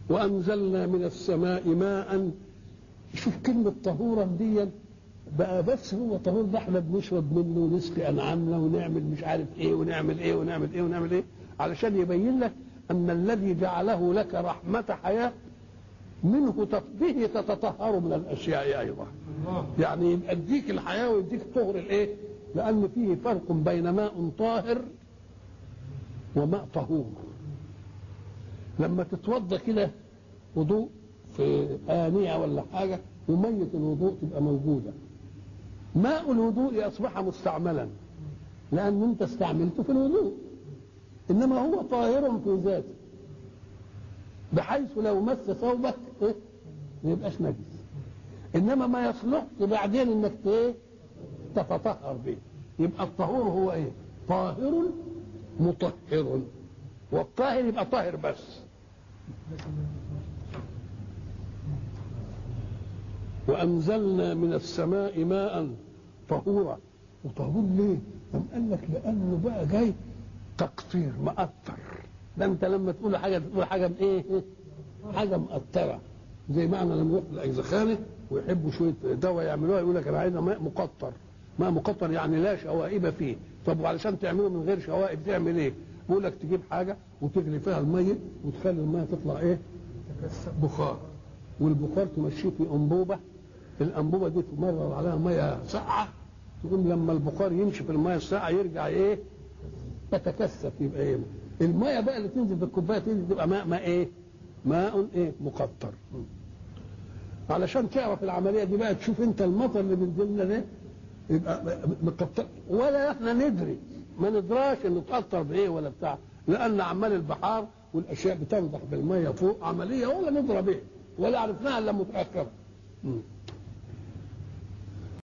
وانزلنا من السماء ماء شوف كلمه طهورا دي بقى بس هو طهور ده احنا بنشرب منه ونسقي انعامنا ونعمل مش عارف ايه ونعمل ايه ونعمل ايه ونعمل ايه علشان يبين لك ان الذي جعله لك رحمه حياه منه به تتطهر من الاشياء ايضا يعني يبقى يديك الحياه ويديك طهر الايه لان فيه فرق بين ماء طاهر وماء طهور لما تتوضا كده وضوء في آنية ولا حاجة ومية الوضوء تبقى موجودة ماء الوضوء أصبح مستعملا لأن أنت استعملته في الوضوء إنما هو طاهر في ذاته بحيث لو مس ثوبك إيه؟ ما يبقاش نجس إنما ما يصلحش بعدين إنك إيه؟ تتطهر به يبقى الطهور هو إيه؟ طاهر مطهر والطاهر يبقى طاهر بس وأنزلنا من السماء ماء طهورا وطهور ليه؟ قام قال لك لأنه بقى جاي تقطير مقطر ده أنت لما تقول حاجة تقول حاجة بإيه؟ حاجة مقطرة زي معنى لما يروح الأجزخانة ويحبوا شوية دواء يعملوها يقول لك أنا عايز ماء مقطر ماء مقطر يعني لا شوائب فيه طب وعلشان تعمله من غير شوائب تعمل إيه؟ بيقول لك تجيب حاجة وتغلي فيها المية وتخلي المية تطلع إيه؟ بخار والبخار تمشيه في أنبوبة الانبوبه دي تمرر عليها ميه ساقعه تقوم لما البخار يمشي في الميه الساقعه يرجع ايه يتكثف يبقى ايه الميه بقى اللي تنزل في الكوبايه دي تبقى ماء ماء ايه ماء ايه مقطر علشان تعرف العمليه دي بقى تشوف انت المطر اللي بينزل لنا ده يبقى مقطر ولا احنا ندري ما ندراش انه تاثر بايه ولا بتاع لان اعمال البحار والاشياء بتنضح بالميه فوق عمليه ولا ندرى بها ولا عرفناها الا متاخره